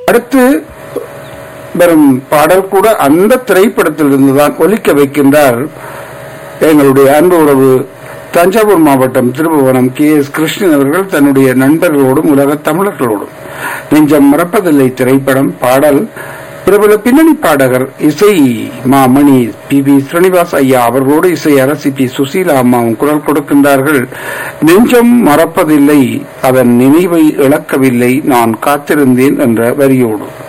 அடுத்து வரும் பாடல் கூட அந்த திரைப்படத்திலிருந்து தான் ஒலிக்க வைக்கின்றார் எங்களுடைய அன்பு உறவு தஞ்சாவூர் மாவட்டம் திருபுவனம் கே எஸ் கிருஷ்ணன் அவர்கள் தன்னுடைய நண்பர்களோடும் உலக தமிழர்களோடும் நெஞ்சம் மறப்பதில்லை திரைப்படம் பாடல் பிரபல பின்னணி பாடகர் இசை மாமணி பி வி ஸ்ரீனிவாஸ் ஐயா அவர்களோடு இசை அரசி பி சுசீலா அம்மாவும் குரல் கொடுக்கின்றார்கள் நெஞ்சம் மறப்பதில்லை அதன் நினைவை இழக்கவில்லை நான் காத்திருந்தேன் என்ற வரியோடு